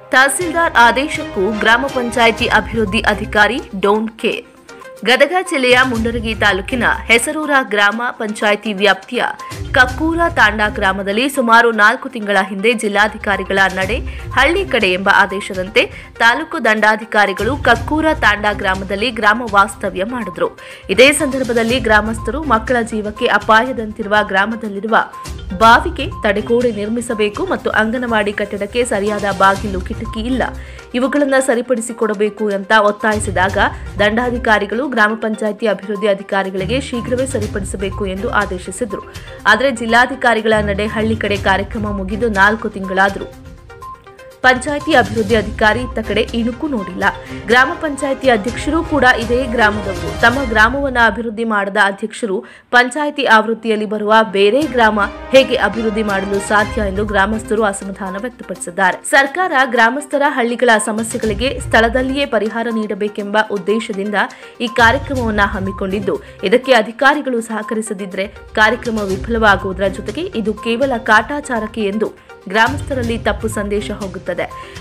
ತಹಸೀಲ್ದಾರ್ ಆದೇಶಕ್ಕೂ ಗ್ರಾಮ ಪಂಚಾಯಿತಿ ಅಭಿವೃದ್ಧಿ ಅಧಿಕಾರಿ ಡೋಂಟ್ ಕೇರ್ ಗದಗ ಜಿಲ್ಲೆಯ ಮುಂಡರಗಿ ತಾಲೂಕಿನ ಹೆಸರೂರ ಗ್ರಾಮ ಪಂಚಾಯಿತಿ ವ್ಯಾಪ್ತಿಯ ಕಕ್ಕೂರ ತಾಂಡಾ ಗ್ರಾಮದಲ್ಲಿ ಸುಮಾರು ನಾಲ್ಕು ತಿಂಗಳ ಹಿಂದೆ ಜಿಲ್ಲಾಧಿಕಾರಿಗಳ ನಡೆ ಹಳ್ಳಿ ಕಡೆ ಎಂಬ ಆದೇಶದಂತೆ ತಾಲೂಕು ದಂಡಾಧಿಕಾರಿಗಳು ಕಕ್ಕೂರ ತಾಂಡಾ ಗ್ರಾಮದಲ್ಲಿ ಗ್ರಾಮ ವಾಸ್ತವ್ಯ ಮಾಡಿದ್ರು ಇದೇ ಸಂದರ್ಭದಲ್ಲಿ ಗ್ರಾಮಸ್ಥರು ಮಕ್ಕಳ ಜೀವಕ್ಕೆ ಅಪಾಯದಂತಿರುವ ಗ್ರಾಮದಲ್ಲಿರುವ ಬಾವಿಗೆ ತಡೆಗೋಡೆ ನಿರ್ಮಿಸಬೇಕು ಮತ್ತು ಅಂಗನವಾಡಿ ಕಟ್ಟಡಕ್ಕೆ ಸರಿಯಾದ ಬಾಗಿಲು ಕಿಟಕಿ ಇಲ್ಲ ಇವುಗಳನ್ನು ಸರಿಪಡಿಸಿಕೊಡಬೇಕು ಅಂತ ಒತ್ತಾಯಿಸಿದಾಗ ದಂಡಾಧಿಕಾರಿಗಳು ಗ್ರಾಮ ಪಂಚಾಯಿತಿ ಅಭಿವೃದ್ಧಿ ಅಧಿಕಾರಿಗಳಿಗೆ ಶೀಘ್ರವೇ ಸರಿಪಡಿಸಬೇಕು ಎಂದು ಆದೇಶಿಸಿದ್ರು ಆದರೆ ಜಿಲ್ಲಾಧಿಕಾರಿಗಳ ನಡೆ ಹಳ್ಳಿ ಕಡೆ ಕಾರ್ಯಕ್ರಮ ಮುಗಿದು ನಾಲ್ಕು ತಿಂಗಳಾದರೂ ಪಂಚಾಯಿತಿ ಅಭಿವೃದ್ಧಿ ಅಧಿಕಾರಿ ಇತ್ತ ಕಡೆ ಇಣುಕು ನೋಡಿಲ್ಲ ಗ್ರಾಮ ಪಂಚಾಯಿತಿ ಅಧ್ಯಕ್ಷರು ಕೂಡ ಇದೇ ಗ್ರಾಮದವರು ತಮ್ಮ ಗ್ರಾಮವನ್ನು ಅಭಿವೃದ್ಧಿ ಮಾಡದ ಅಧ್ಯಕ್ಷರು ಪಂಚಾಯಿತಿ ಆವೃತ್ತಿಯಲ್ಲಿ ಬರುವ ಬೇರೆ ಗ್ರಾಮ ಹೇಗೆ ಅಭಿವೃದ್ಧಿ ಮಾಡಲು ಸಾಧ್ಯ ಎಂದು ಗ್ರಾಮಸ್ಥರು ಅಸಮಾಧಾನ ವ್ಯಕ್ತಪಡಿಸಿದ್ದಾರೆ ಸರ್ಕಾರ ಗ್ರಾಮಸ್ಥರ ಹಳ್ಳಿಗಳ ಸಮಸ್ಯೆಗಳಿಗೆ ಸ್ಥಳದಲ್ಲಿಯೇ ಪರಿಹಾರ ನೀಡಬೇಕೆಂಬ ಉದ್ದೇಶದಿಂದ ಈ ಕಾರ್ಯಕ್ರಮವನ್ನು ಹಮ್ಮಿಕೊಂಡಿದ್ದು ಇದಕ್ಕೆ ಅಧಿಕಾರಿಗಳು ಸಹಕರಿಸದಿದ್ದರೆ ಕಾರ್ಯಕ್ರಮ ವಿಫಲವಾಗುವುದರ ಜೊತೆಗೆ ಇದು ಕೇವಲ ಕಾಟಾಚಾರಕ್ಕೆ ಎಂದು ಗ್ರಾಮಸ್ಥರಲ್ಲಿ ತಪ್ಪು ಸಂದೇಶ ಹೋಗುತ್ತದೆ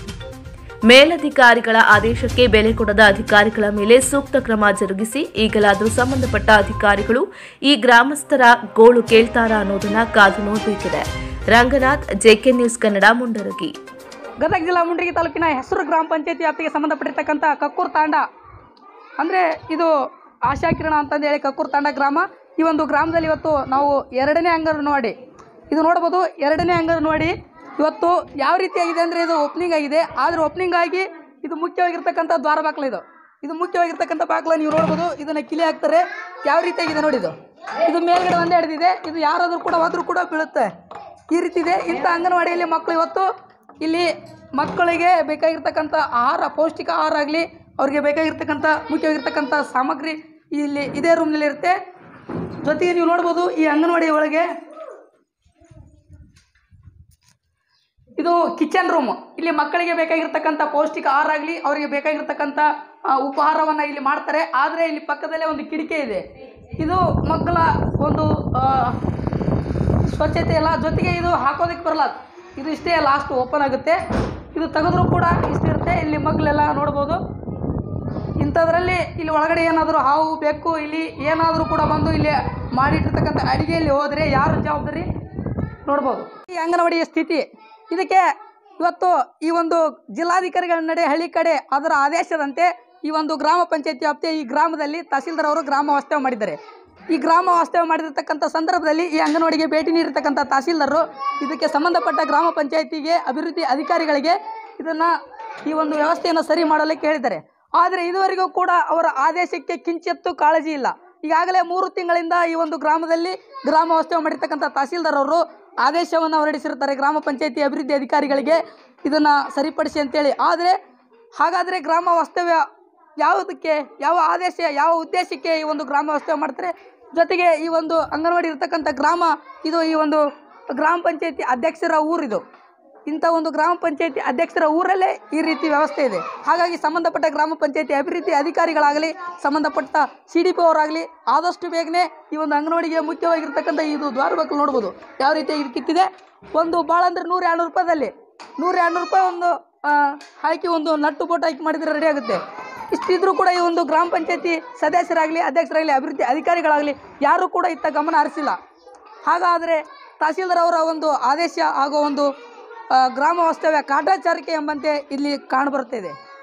ಮೇಲಧಿಕಾರಿಗಳ ಆದೇಶಕ್ಕೆ ಬೆಲೆ ಕೊಡದ ಅಧಿಕಾರಿಗಳ ಮೇಲೆ ಸೂಕ್ತ ಕ್ರಮ ಜರುಗಿಸಿ ಈಗಲಾದರೂ ಸಂಬಂಧಪಟ್ಟ ಅಧಿಕಾರಿಗಳು ಈ ಗ್ರಾಮಸ್ಥರ ಗೋಳು ಕೇಳ್ತಾರಾ ಅನ್ನೋದನ್ನ ಕಾದು ನೋಡಬೇಕಿದೆ ರಂಗನಾಥ್ ಜೆಕೆ ನ್ಯೂಸ್ ಕನ್ನಡ ಮುಂಡರಗಿ ಗದಗ ಜಿಲ್ಲಾ ಮುಂಡ್ರಿಗಿ ತಾಲೂಕಿನ ಹೆಸರು ಗ್ರಾಮ ಪಂಚಾಯತಿ ವ್ಯಾಪ್ತಿಗೆ ಸಂಬಂಧಪಟ್ಟಿರ್ತಕ್ಕಂಥ ಕಕ್ಕೂರು ತಾಂಡ ಅಂದರೆ ಇದು ಆಶಾಕಿರಣ ಅಂತಂದು ಹೇಳಿ ಕಕ್ಕೂರು ತಾಂಡ ಗ್ರಾಮ ಈ ಒಂದು ಗ್ರಾಮದಲ್ಲಿ ಇವತ್ತು ನಾವು ಎರಡನೇ ಅಂಗನವಾಡಿ ಇದು ನೋಡ್ಬೋದು ಎರಡನೇ ಅಂಗನವಾಡಿ ಇವತ್ತು ಯಾವ ರೀತಿಯಾಗಿದೆ ಅಂದರೆ ಇದು ಓಪನಿಂಗ್ ಆಗಿದೆ ಆದರೆ ಓಪನಿಂಗ್ ಆಗಿ ಇದು ಮುಖ್ಯವಾಗಿರ್ತಕ್ಕಂಥ ದ್ವಾರ ಬಾಗಿಲು ಇದು ಇದು ಮುಖ್ಯವಾಗಿರ್ತಕ್ಕಂಥ ಬಾಗಿಲ ನೀವು ನೋಡ್ಬೋದು ಇದನ್ನು ಕಿಲಿ ಹಾಕ್ತಾರೆ ಯಾವ ರೀತಿಯಾಗಿದೆ ನೋಡಿ ಇದು ಇದು ಮೇಲ್ಗಡೆ ಒಂದೇ ಹಿಡಿದಿದೆ ಇದು ಯಾರಾದರೂ ಕೂಡ ಹೋದ್ರೂ ಕೂಡ ಬೀಳುತ್ತೆ ಈ ರೀತಿ ಇದೆ ಇಂಥ ಅಂಗನವಾಡಿಯಲ್ಲಿ ಮಕ್ಕಳು ಇವತ್ತು ಇಲ್ಲಿ ಮಕ್ಕಳಿಗೆ ಬೇಕಾಗಿರ್ತಕ್ಕಂಥ ಆಹಾರ ಪೌಷ್ಟಿಕ ಆಹಾರ ಆಗಲಿ ಅವ್ರಿಗೆ ಬೇಕಾಗಿರ್ತಕ್ಕಂಥ ಮುಖ್ಯವಾಗಿರ್ತಕ್ಕಂಥ ಸಾಮಗ್ರಿ ಇಲ್ಲಿ ಇದೇ ರೂಮ್ನಲ್ಲಿ ಇರುತ್ತೆ ಜೊತೆಗೆ ನೀವು ನೋಡ್ಬೋದು ಈ ಅಂಗನವಾಡಿ ಒಳಗೆ ಇದು ಕಿಚನ್ ರೂಮ್ ಇಲ್ಲಿ ಮಕ್ಕಳಿಗೆ ಬೇಕಾಗಿರ್ತಕ್ಕಂಥ ಪೌಷ್ಟಿಕ ಆಹಾರ ಆಗಲಿ ಅವರಿಗೆ ಬೇಕಾಗಿರ್ತಕ್ಕಂಥ ಆ, ಉಪಹಾರವನ್ನು ಇಲ್ಲಿ ಮಾಡ್ತಾರೆ ಆದರೆ ಇಲ್ಲಿ ಪಕ್ಕದಲ್ಲೇ ಒಂದು ಕಿಡಿಕೆ ಇದೆ ಇದು ಮಕ್ಕಳ ಒಂದು ಆ, ಸ್ವಚ್ಛತೆ ಎಲ್ಲ ಜೊತೆಗೆ ಇದು ಹಾಕೋದಕ್ಕೆ ಬರಲ್ಲ ಇದು ಇಷ್ಟೇ ಲಾಸ್ಟ್ ಓಪನ್ ಆಗುತ್ತೆ ಇದು ತೆಗೆದ್ರೂ ಕೂಡ ಇಷ್ಟಿರುತ್ತೆ ಇಲ್ಲಿ ಮಕ್ಕಳೆಲ್ಲ ನೋಡ್ಬೋದು ಇಂಥದ್ರಲ್ಲಿ ಇಲ್ಲಿ ಒಳಗಡೆ ಏನಾದರೂ ಹಾವು ಬೆಕ್ಕು ಇಲ್ಲಿ ಏನಾದರೂ ಕೂಡ ಬಂದು ಇಲ್ಲಿ ಮಾಡಿಟ್ಟಿರ್ತಕ್ಕಂಥ ಅಡಿಗೆಯಲ್ಲಿ ಹೋದರೆ ಯಾರು ಜವಾಬ್ದಾರಿ ನೋಡ್ಬೋದು ಈ ಅಂಗನವಾಡಿಯ ಸ್ಥಿತಿ ಇದಕ್ಕೆ ಇವತ್ತು ಈ ಒಂದು ಜಿಲ್ಲಾಧಿಕಾರಿಗಳ ನಡೆ ಹಳ್ಳಿ ಕಡೆ ಅದರ ಆದೇಶದಂತೆ ಈ ಒಂದು ಗ್ರಾಮ ಪಂಚಾಯತಿ ವ್ಯಾಪ್ತಿಯ ಈ ಗ್ರಾಮದಲ್ಲಿ ತಹಸೀಲ್ದಾರ್ ಅವರು ಗ್ರಾಮ ವಾಸ್ತವ್ಯ ಮಾಡಿದ್ದಾರೆ ಈ ಗ್ರಾಮ ವಾಸ್ತವ್ಯ ಮಾಡಿರ್ತಕ್ಕಂಥ ಸಂದರ್ಭದಲ್ಲಿ ಈ ಅಂಗನವಾಡಿಗೆ ಭೇಟಿ ನೀಡಿರ್ತಕ್ಕಂಥ ತಹಸೀಲ್ದಾರರು ಇದಕ್ಕೆ ಸಂಬಂಧಪಟ್ಟ ಗ್ರಾಮ ಪಂಚಾಯತಿಗೆ ಅಭಿವೃದ್ಧಿ ಅಧಿಕಾರಿಗಳಿಗೆ ಇದನ್ನು ಈ ಒಂದು ವ್ಯವಸ್ಥೆಯನ್ನು ಸರಿ ಮಾಡಲಿಕ್ಕೆ ಹೇಳಿದ್ದಾರೆ ಆದರೆ ಇದುವರೆಗೂ ಕೂಡ ಅವರ ಆದೇಶಕ್ಕೆ ಕಿಂಚಿತ್ತೂ ಕಾಳಜಿ ಇಲ್ಲ ಈಗಾಗಲೇ ಮೂರು ತಿಂಗಳಿಂದ ಈ ಒಂದು ಗ್ರಾಮದಲ್ಲಿ ಗ್ರಾಮ ವಾಸ್ತವ್ಯ ಮಾಡಿರ್ತಕ್ಕಂಥ ತಹಸೀಲ್ದಾರ್ ಅವರು ಆದೇಶವನ್ನು ಹೊರಡಿಸಿರ್ತಾರೆ ಗ್ರಾಮ ಪಂಚಾಯತಿ ಅಭಿವೃದ್ಧಿ ಅಧಿಕಾರಿಗಳಿಗೆ ಇದನ್ನು ಸರಿಪಡಿಸಿ ಅಂತೇಳಿ ಆದರೆ ಹಾಗಾದರೆ ಗ್ರಾಮ ವಾಸ್ತವ್ಯ ಯಾವುದಕ್ಕೆ ಯಾವ ಆದೇಶ ಯಾವ ಉದ್ದೇಶಕ್ಕೆ ಈ ಒಂದು ಗ್ರಾಮ ವಾಸ್ತವ್ಯ ಮಾಡ್ತಾರೆ ಜೊತೆಗೆ ಈ ಒಂದು ಅಂಗನವಾಡಿ ಇರ್ತಕ್ಕಂಥ ಗ್ರಾಮ ಇದು ಈ ಒಂದು ಗ್ರಾಮ ಪಂಚಾಯತಿ ಅಧ್ಯಕ್ಷರ ಊರಿದು ಇಂಥ ಒಂದು ಗ್ರಾಮ ಪಂಚಾಯತಿ ಅಧ್ಯಕ್ಷರ ಊರಲ್ಲೇ ಈ ರೀತಿ ವ್ಯವಸ್ಥೆ ಇದೆ ಹಾಗಾಗಿ ಸಂಬಂಧಪಟ್ಟ ಗ್ರಾಮ ಪಂಚಾಯತಿ ಅಭಿವೃದ್ಧಿ ಅಧಿಕಾರಿಗಳಾಗಲಿ ಸಂಬಂಧಪಟ್ಟ ಸಿ ಡಿ ಪಿ ಅವರಾಗಲಿ ಆದಷ್ಟು ಬೇಗನೆ ಈ ಒಂದು ಅಂಗನವಾಡಿಗೆ ಮುಖ್ಯವಾಗಿರ್ತಕ್ಕಂಥ ಇದು ದ್ವಾರಬಾಗಿಲು ನೋಡ್ಬೋದು ಯಾವ ರೀತಿ ಇದು ಕಿತ್ತಿದೆ ಒಂದು ಭಾಳ ಅಂದರೆ ನೂರ ಎರಡುನೂರು ರೂಪಾಯಿದಲ್ಲಿ ನೂರ ಎರಡುನೂರು ರೂಪಾಯಿ ಒಂದು ಆ, ಹಾಕಿ ಒಂದು ನಟ್ಟು ಬೋಟ್ ಹಾಕಿ ಮಾಡಿದರೆ ರೆಡಿ ಆಗುತ್ತೆ ಇಷ್ಟಿದ್ರೂ ಕೂಡ ಈ ಒಂದು ಗ್ರಾಮ ಪಂಚಾಯತಿ ಸದಸ್ಯರಾಗಲಿ ಅಧ್ಯಕ್ಷರಾಗಲಿ ಅಭಿವೃದ್ಧಿ ಅಧಿಕಾರಿಗಳಾಗಲಿ ಯಾರೂ ಕೂಡ ಇತ್ತ ಗಮನ ಹರಿಸಿಲ್ಲ ಹಾಗಾದರೆ ತಹಸೀಲ್ದಾರ್ ಅವರ ಒಂದು ಆದೇಶ ಹಾಗೂ ಒಂದು ಆ, ಗ್ರಾಮ ವಾಸ್ತವ್ಯ ಕಾಟಾಚಾರಿಕೆ ಎಂಬಂತೆ ಇಲ್ಲಿ ಕಾಣಬರುತ್ತಿದೆ